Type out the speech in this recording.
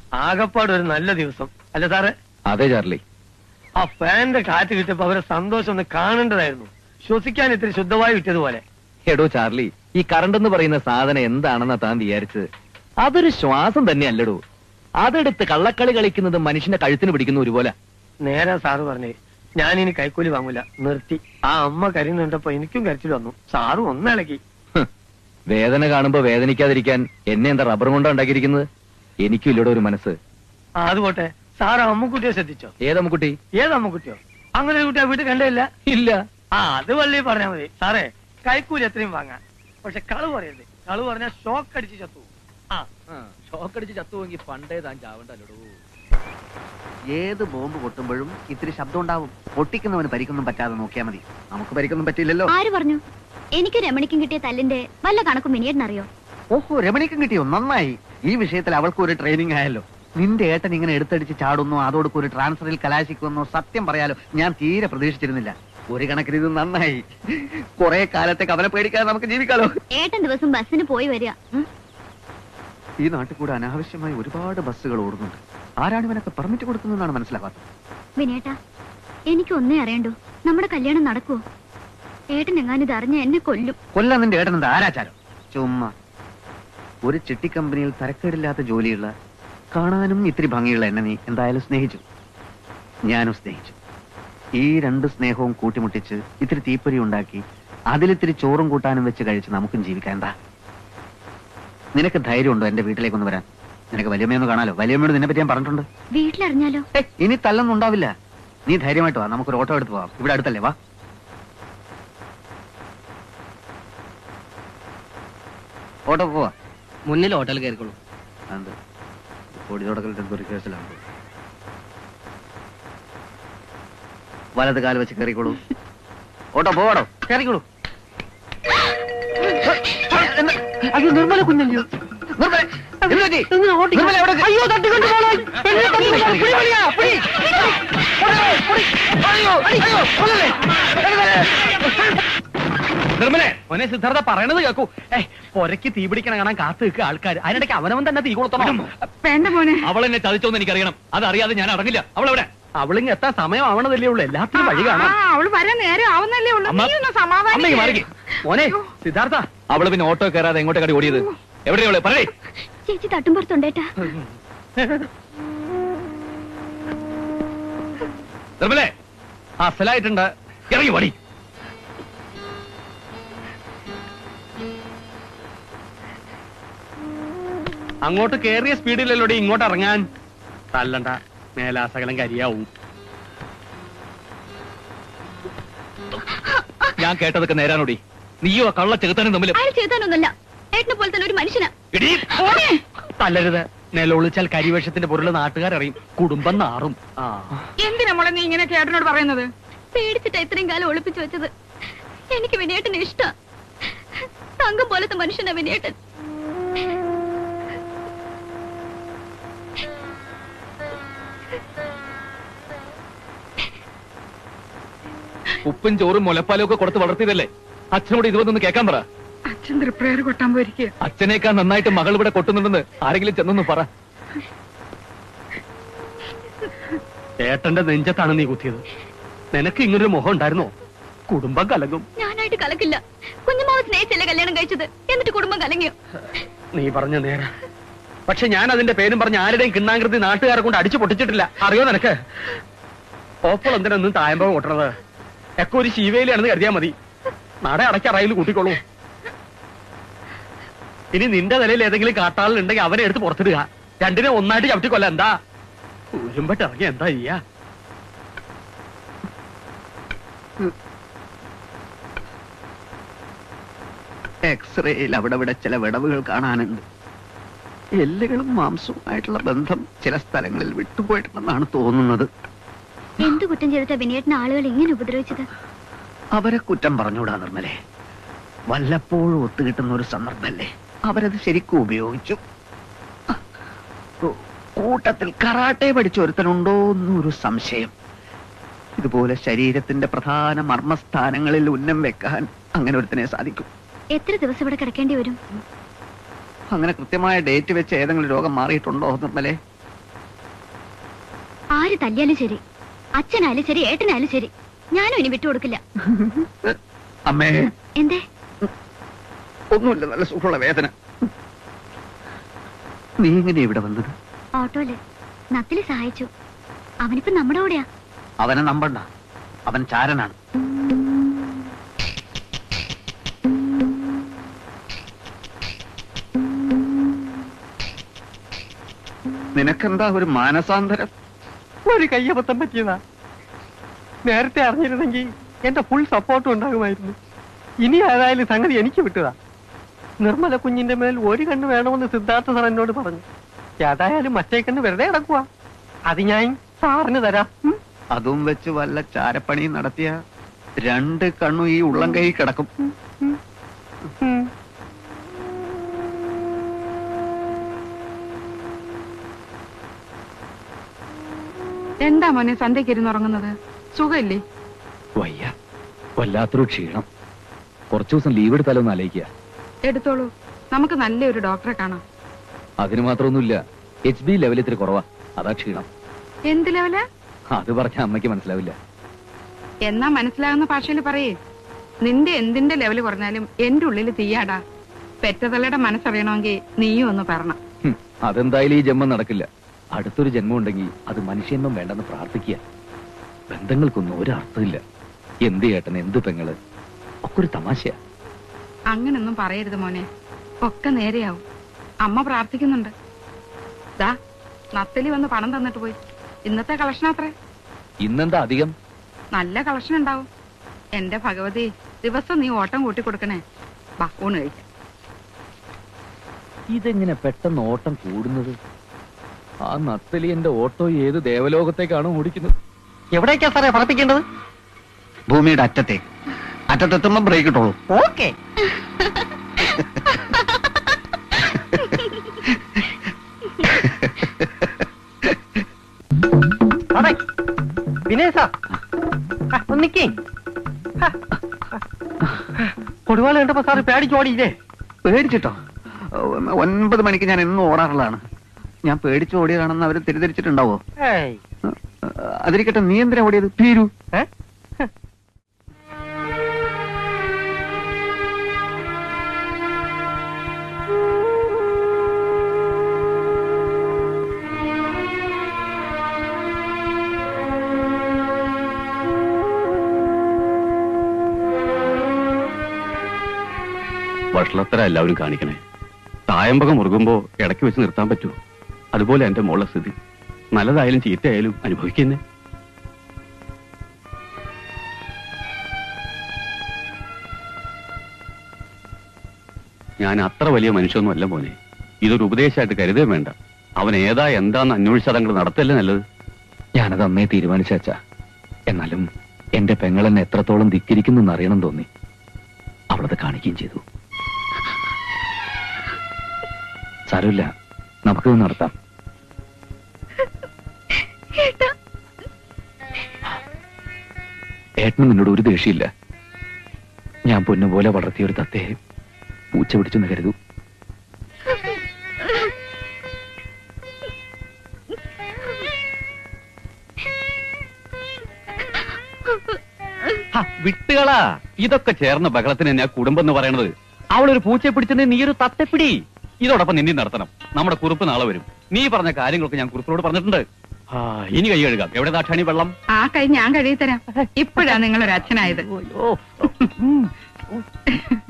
ആകപ്പാട് ഒരു നല്ല ദിവസം അല്ല സാറേ അതെ ചാർലി ആ ഫാനിന്റെ കാറ്റ് കിട്ടിയപ്പോ അവരെ സന്തോഷം ഒന്ന് കാണേണ്ടതായിരുന്നു ശ്വസിക്കാൻ ഇത്തിരി ശുദ്ധമായി കിട്ടിയതുപോലെ എടോ ചാർലി ഈ കറണ്ട് എന്ന് പറയുന്ന സാധനം എന്താണെന്നാ താൻ വിചാരിച്ചത് അതൊരു ശ്വാസം തന്നെയല്ലടോ അതെടുത്ത് കള്ളക്കളി കളിക്കുന്നത് മനുഷ്യന്റെ കഴുത്തിന് പിടിക്കുന്ന ഒരുപോലെ നേരെ സാറ് പറഞ്ഞേ ഞാൻ ഇനി കൈക്കൂലി വാങ്ങൂല നിർത്തി ആ അമ്മ കരയുന്നുണ്ടപ്പോ എനിക്കും കരച്ചിൽ വന്നു സാറും ഒന്നിളക്കി ഹ്. വേദന കാണുമ്പോ വേദനിക്കാതിരിക്കാൻ എന്നെ എന്താ റബ്ബർ കൊണ്ടാ ഉണ്ടാക്കിയിരിക്കുന്നത് എനിക്കും ഇല്ലടോ ഒരു മനസ്സ് ആ അത് പോട്ടെ സാറ് അമ്മക്കുട്ടിയെ ശ്രദ്ധിച്ചോ ഏതമ്മുക്കുട്ടി ഏത് അമ്മക്കുട്ടിയോ അങ്ങനെ ഒരു കുട്ടിയെ വീട്ടിൽ കണ്ടില്ല ഇല്ല ആ അത് വള്ളി പറഞ്ഞാ മതി സാറേ കൈക്കൂലി എത്രയും വാങ്ങാം പക്ഷെ കളു പറയരുത് കളു പറഞ്ഞാൽ ഷോക്ക് അടിച്ച് ചത്തു ആ ഷോക്ക് അടിച്ച് ചത്തുവെങ്കിൽ പണ്ടേ താൻ ചാവണ്ടല്ലോ ഏത് ബോംബ് പൊട്ടുമ്പോഴും ഇത്തിരി ശബ്ദം ഉണ്ടാവും പൊട്ടിക്കുന്നവന് പരിക്കൊന്നും പറ്റാതെ നോക്കിയാൽ മതി നമുക്ക് പരിക്കൊന്നും പറ്റില്ലല്ലോ ആര് പറഞ്ഞു എനിക്ക് രമണിക്കും കിട്ടിയ തല്ലിന്റെ വല്ല കണക്കും മിനിയേട്ടനറിയോ ഓഹോ രമണിക്കും കിട്ടിയോ നന്നായി ഈ വിഷയത്തിൽ അവൾക്ക് ഒരു ട്രെയിനിങ് ആയല്ലോ നിന്റെ ഏട്ടൻ ഇങ്ങനെ എടുത്തടിച്ച് ചാടുന്നു അതോടൊക്കെ ഒരു ട്രാൻസ്ഫറിൽ കലാശിക്കുമെന്നോ സത്യം പറയാലോ ഞാൻ തീരെ പ്രതീക്ഷിച്ചിരുന്നില്ല ഒരു കണക്കിന് ഇത് നന്നായി കുറെ കാലത്തേക്ക് അവനെ പേടിക്കാതെ നമുക്ക് ജീവിക്കാലോ ഏട്ടൻ ദിവസം ബസ്സിന് പോയി വരിക ഉം. ഈ നാട്ടിൽ കൂടെ അനാവശ്യമായി ഒരുപാട് ബസ്സുകൾ ഓടുന്നുണ്ട് ആരാണ് ഇവനൊക്കെ പെർമിറ്റ് കൊടുക്കുന്നതെന്നാണ് മനസ്സിലാവാത്തത് വിനേട്ടാ എനിക്ക് ഒന്നേ അറിയണ്ടോ നമ്മുടെ കല്യാണം നടക്കുവോ ഏട്ടൻ എങ്ങാനും ഇത് അറിഞ്ഞ എന്നെ കൊല്ലും കൊല്ലം നിന്റെ ഏട്ടൻ എന്താ ആരാചാരം ചുമ്മാ ഒരു ചിട്ടി കമ്പനിയിൽ തരക്കേടില്ലാത്ത ജോലിയുള്ള കാണാനും ഇത്തിരി ഭംഗിയുള്ള എന്നെ നീ എന്തായാലും സ്നേഹിച്ചു ഞാനും സ്നേഹിച്ചു ഈ രണ്ട് സ്നേഹവും കൂട്ടിമുട്ടിച്ച് ഇത്തിരി തീപ്പൊരി ഉണ്ടാക്കി അതിലിത്തിരി ചോറും കൂട്ടാനും വെച്ച് കഴിച്ച് നമുക്കും ജീവിക്കാൻ എന്താ നിനക്ക് ധൈര്യമുണ്ടോ എന്റെ വീട്ടിലേക്കൊന്ന് വരാൻ നിനക്ക് വലിയമ്മയൊന്ന് കാണാലോ വലിയമ്മയോട് നിന്നെ പറ്റി ഞാൻ പറഞ്ഞിട്ടുണ്ട് വീട്ടിലറിഞ്ഞാലോ ഏയ്, ഇനി തല്ലൊന്നും ഉണ്ടാവില്ല നീ ധൈര്യമായിട്ട് വാ നമുക്കൊരു ഓട്ടോ എടുത്ത് പോവാം ഇവിടെ അടുത്തല്ലേ വാ ഓട്ടോ പോവാ മുന്നിൽ ഹോട്ടൽ കയറിക്കോളൂ എന്ത് കോടി തുടക്കൽ ഒരു കേസിലാണ് വലത് കാല് വെച്ച് കയറിക്കോളൂ ഓട്ടോ പോവാടോ കയറിക്കോളൂ അയ്യോ നിർമ്മല കുഞ്ഞല്ലോ നിർമ്മല എന്ത് പറ്റി? നിർമ്മല എവിടെ അയ്യോ തട്ടിക്കൊണ്ട് നിർമ്മലേ മോനെ സിദ്ധാർത്ഥ പറയണത് കേക്കൂ ഏ പൊരക്ക് തീ പിടിക്കണ കാണാൻ കാത്തു നിൽക്കുക ആൾക്കാർ അതിനിടയ്ക്ക് അവനവൻ തന്നെ തീ കൊളുത്തണം വേണ്ട മോനെ അവൾ എന്നെ ചതിച്ചോന്ന് എനിക്കറിയണം അതറിയാതെ ഞാൻ അടങ്ങില്ല അവൾ എവിടെ അവളിങ് എത്താൻ സമയം ആവണതല്ലേ ഉള്ളൂ എല്ലാത്തിനും വഴി ആ കാണാം അവള് വരാൻ നേരെ ആവുന്നല്ലേ ഉള്ളൂ അമ്മ- നീ ഒന്ന് അമ്മയ്ക്ക് മാറിക്ക്. സമാധാനം മോനെ സിദ്ധാർത്ഥ അവള് പിന്നെ ഓട്ടോ കയറാതെ എങ്ങോട്ടേ കടി ഓടിയത് എവിടെയാ അവള് പറയേ ചേച്ചി തട്ടുംപുറത്തുണ്ടേട്ടാ നിർമ്മലേ അസലായിട്ടുണ്ട് ഇറങ്ങി വടി അങ്ങോട്ട് കേറിയ സ്പീഡിലല്ലോടി ഇങ്ങോട്ട് ഇറങ്ങാൻ തല്ലണ്ട മേലാസകലം കരിയാവും ഞാൻ കേട്ടതൊക്കെ നേരാനോടി നീയോ ആ കള്ള ചെകുത്താനും തമ്മിൽ അയാൾ ചെയ്താനൊന്നല്ല ഏട്ടനെ പോലെ തന്നെ ഒരു മനുഷ്യനാ എടീ, തല്ലരുത് നിലൊളിച്ചാൽ കരിവേഷത്തിന്റെ പൊരുള് നാട്ടുകാരറിയും കുടുംബം നാറും ആ എന്തിനാ മോളെ നീ ഇങ്ങനെ ചേട്ടനോട് പറയുന്നത് പേടിച്ചിട്ടാ ഇത്രയും കാലം ഒളിപ്പിച്ചു വെച്ചത് എനിക്ക് വിനയേട്ടനെ ഇഷ്ട തങ്കം പോലത്തെ മനുഷ്യനാ വിനയേട്ടൻ ഉപ്പും ചോറും മുലപ്പാലും ഒക്കെ കൊടുത്ത് വളർത്തിയതല്ലേ അച്ഛനോട് ഇതുവന്നൊന്ന് കേൾക്കാൻ പറ അച്ഛൻ തൃപ്രയർ കൊട്ടാൻ പോയിരിക്കുക അച്ഛനേക്കാൾ നന്നായിട്ട് മകൾ ഇവിടെ കൊട്ടുന്നുണ്ടെന്ന് ആരെങ്കിലും ചെന്നൊന്ന് പറ ഏട്ടന്റെ നെഞ്ചത്താണ് നീ കുത്തിയത് നിനക്ക് ഇങ്ങനൊരു മുഖം ഉണ്ടായിരുന്നോ കുടുംബം കലങ്ങും ഞാനായിട്ട് കലക്കില്ല കുഞ്ഞുമാവ് സ്നേഹിച്ചല്ലേ കല്യാണം കഴിച്ചത് എന്നിട്ട് കുടുംബം കലങ്ങിയോ നീ പറഞ്ഞ നേര പക്ഷെ ഞാൻ അതിന്റെ പേരും പറഞ്ഞ് ആരുടെയും കിണ്ണാകൃതി നാട്ടുകാരെ കൊണ്ട് അടിച്ചു പൊട്ടിച്ചിട്ടില്ല അറിയോ നിനക്ക് ഓപ്പോൾ എന്തിനൊന്നും തായമ്പം കൊട്ടണത് ഒക്കെ ഒരു ശീവേലിയാണെന്ന് കരുതിയാ മതി നട അടയ്ക്കാറായാലും കൂട്ടിക്കോളൂ ഇനി നിന്റെ നിലയിൽ ഏതെങ്കിലും കാട്ടാളുണ്ടെങ്കിൽ അവനെ എടുത്ത് പുറത്തിടുക രണ്ടിനെ ഒന്നായിട്ട് ചവിട്ടിക്കൊല്ല എന്താ ഉരുമ്പട്ട് ഇറങ്ങി എന്താ ചെയ്യാ എക്സ്റേയിൽ അവിടെ ഇവിടെ ചില വിടവുകൾ കാണാനുണ്ട് എല്ലുകളും മാംസവും ആയിട്ടുള്ള ബന്ധം ചില സ്ഥലങ്ങളിൽ വിട്ടുപോയിട്ടുണ്ടെന്നാണ് തോന്നുന്നത് എന്ത് കുറ്റം ചെയ്തിട്ടാ വിനയേട്ടനെ ആളുകൾ ഇങ്ങനെ ഉപദ്രവിച്ചത് അവരെ കുറ്റം പറഞ്ഞുകൂടാ നിർമ്മലേ വല്ലപ്പോഴും ഒത്തുകിട്ടുന്ന ഒരു സന്ദർഭമല്ലേ അവരത് ശരിക്കും ഉപയോഗിച്ചു കൂ- കൂട്ടത്തിൽ കറാട്ടെ പഠിച്ച ഒരുത്തനുണ്ടോ എന്നൊരു സംശയം ഇതുപോലെ ശരീരത്തിന്റെ പ്രധാന മർമ്മസ്ഥാനങ്ങളിൽ ഉന്നം വെക്കാൻ അങ്ങനെ ഒരുത്തനെ സാധിക്കും എത്ര ദിവസം ഇവിടെ കിടക്കേണ്ടി വരും അങ്ങനെ കൃത്യമായ ഡേറ്റ് വെച്ച് ഏതെങ്കിലും രോഗം മാറിയിട്ടുണ്ടോ നിർമ്മലേ ആര് തല്ലിയാലും ശരി അച്ഛനായാലും ശരി ഏട്ടനായാലും ശരി ഞാനും ഇനി വിട്ടുകൊടുക്കില്ല അമ്മേ എന്തേ ഒന്നുമില്ല നല്ല സുഖമുള്ള വേദന നീ എങ്ങനെ ഇവിടെ വന്നത് ഓട്ടോയില് നത്തില് സഹായിച്ചു അവനിപ്പോ നമ്മുടെ കൂടെയാ അവനെ നമ്പണ്ട അവൻ ചാരനാണ് നിനക്കെന്താ ഒരു മാനസാന്തരം ഒരു കയ്യബദ്ധം പറ്റിയതാ നേരത്തെ അറിഞ്ഞിരുന്നെങ്കിൽ എന്റെ ഫുൾ സപ്പോർട്ടും ഉണ്ടാകുമായിരുന്നു ഇനി ഏതായാലും സംഗതി എനിക്ക് വിട്ടതാ നിർമ്മല കുഞ്ഞിന്റെ മേൽ ഒരു കണ്ണ് വേണമെന്ന് സിദ്ധാർത്ഥ സാർ എന്നോട് പറഞ്ഞു ഏതായാലും മറ്റേ കണ്ണ് വെറുതെ കിടക്കുക അത് ഞാൻ സാറിന് തരാം ഉം? അതും വെച്ച് വല്ല ചാരപ്പണിയും നടത്തിയ രണ്ട് കണ്ണും ഈ ഉള്ളം കൈ കിടക്കും ഉം. എന്താ മോനെ സന്ധ്യക്ക് ഇരുന്ന് ഉറങ്ങുന്നത് സുഖമില്ലേ വയ്യ വല്ലാത്തൊരു ക്ഷീണം കുറച്ചു ദിവസം ലീവ് എടുത്താലോ ഒന്ന് ആലോചിക്കുക എടുത്തോളൂ നമുക്ക് നല്ലൊരു ഡോക്ടറെ കാണാം അതിന് മാത്രമൊന്നുമില്ല എച്ച് ബി ലെവൽ ഇത്തിരി കുറവാ അതാ ക്ഷീണം എന്ത് ലെവല അത് പറഞ്ഞ അമ്മയ്ക്ക് മനസ്സിലാവില്ല എന്നാ മനസ്സിലാകുന്ന ഭാഷയിൽ പറയേ നിന്റെ എന്തിന്റെ ലെവല് കുറഞ്ഞാലും എന്റെ ഉള്ളിൽ തീയാടാ പെറ്റതള്ളയുടെ മനസ്സറിയണമെങ്കിൽ നീയും ഒന്ന് പറയണം ഹും, അതെന്തായാലും ഈ ജന്മം നടക്കില്ല അടുത്തൊരു ജന്മം ഉണ്ടെങ്കിൽ അത് മനുഷ്യന്മം വേണ്ടെന്ന് പ്രാർത്ഥിക്കുക ബന്ധങ്ങൾക്കൊന്നും ഒരു അർത്ഥമില്ല എന്ത് ഏട്ടൻ എന്ത് പെങ്ങള് ഒക്കെ ഒരു തമാശയാ അങ്ങനൊന്നും പറയരുത് മോനെ ഒക്കെ നേരെയാവും അമ്മ പ്രാർത്ഥിക്കുന്നുണ്ട് ദാ നത്തലി വന്ന് പണം തന്നിട്ട് പോയി ഇന്നത്തെ കളക്ഷൻ അത്രേ ഇന്നെന്താ അധികം നല്ല കളക്ഷൻ ഉണ്ടാവും എന്റെ ഭഗവതി ദിവസം നീ ഓട്ടം കൂട്ടി കൊടുക്കണേ വാ ഊണ് കഴിക്കാം ഇതെങ്ങനെ പെട്ടെന്ന് ഓട്ടം കൂടുന്നത് ആ നത്തലി എന്റെ ഓട്ടോ ഏത് ദേവലോകത്തേക്കാണോ ഓടിക്കുന്നത് എവിടേക്കാ സാറേ പറപ്പിക്കേണ്ടത് ഭൂമിയുടെ അറ്റത്തേക്ക് അറ്റത്തെത്തുമ്പോ ബ്രേക്ക് ഇട്ടോളൂ ഓക്കെ അതെ വിനയ സാർ ഒന്നിക്കേ കൊടുവാള് കണ്ടപ്പോ സാറ് പേടിച്ചോടിയില്ലേ പേടിച്ചിട്ടോ ഒ- ഒൻപത് മണിക്ക് ഞാൻ എന്നും ഓടാറുള്ളതാണ് ഞാൻ പേടിച്ച് ഓടിയതാണെന്ന് അവര് തിരിതിരിച്ചിട്ടുണ്ടാവോ ഏയ് അതിരിക്കട്ടെ നീ എന്തിനാ ഓടിയത് തീരൂ ഏ? വഷളത്തര എല്ലാവരും കാണിക്കണേ തായമ്പകം മുറുകുമ്പോ ഇടയ്ക്ക് വെച്ച് നിർത്താൻ പറ്റുമോ അതുപോലെ എന്റെ മോളുടെ സ്ഥിതി നല്ലതായാലും ചീത്തയായാലും അനുഭവിക്കുന്നേ ഞാൻ അത്ര വലിയ മനുഷ്യൊന്നും അല്ല മോനെ ഇതൊരു ഉപദേശമായിട്ട് കരുതേ വേണ്ട അവൻ ഏതാ എന്താന്ന് അന്വേഷിച്ചാൽ അങ്ങോട്ട് നടത്തല്ലേ നല്ലത് ഞാനത് അന്നേ തീരുമാനിച്ച അച്ഛാ എന്നാലും എന്റെ പെങ്ങളെന്നെ എത്രത്തോളം ധിക്കരിക്കുന്നു എന്നറിയണം തോന്നി അവളത് കാണിക്കുകയും ചെയ്തു സാരമില്ല നമുക്കിത് നടത്താം ഏട്ടാ ഏട്ടന് നിന്നോട് ഒരു ദേഷ്യമില്ല ഞാൻ പൊന്നുപോലെ വളർത്തിയ ഒരു തത്തയെ പൂച്ച പിടിച്ചെന്ന് കരുതൂ വിട്ടുകളാ ഇതൊക്കെ ചേർന്ന ബഹളത്തിന് ഞാൻ കുടുംബം എന്ന് പറയണത് അവളൊരു പൂച്ചയെ പിടിച്ചെന്ന് നീ ഒരു തത്തെപ്പിടി ഇതോടൊപ്പം നിന്നി നടത്തണം നമ്മുടെ കുറിപ്പ് നാളെ വരും നീ പറഞ്ഞ കാര്യങ്ങളൊക്കെ ഞാൻ കുറിപ്പിനോട് പറഞ്ഞിട്ടുണ്ട് ആ, ഇനി കൈ കഴുകാം എവിടെ ദാക്ഷാണി വെള്ളം ആ കൈ ഞാൻ കഴുകി തരാം ഇപ്പോഴാ നിങ്ങളൊരു അച്ഛനായത് ഓ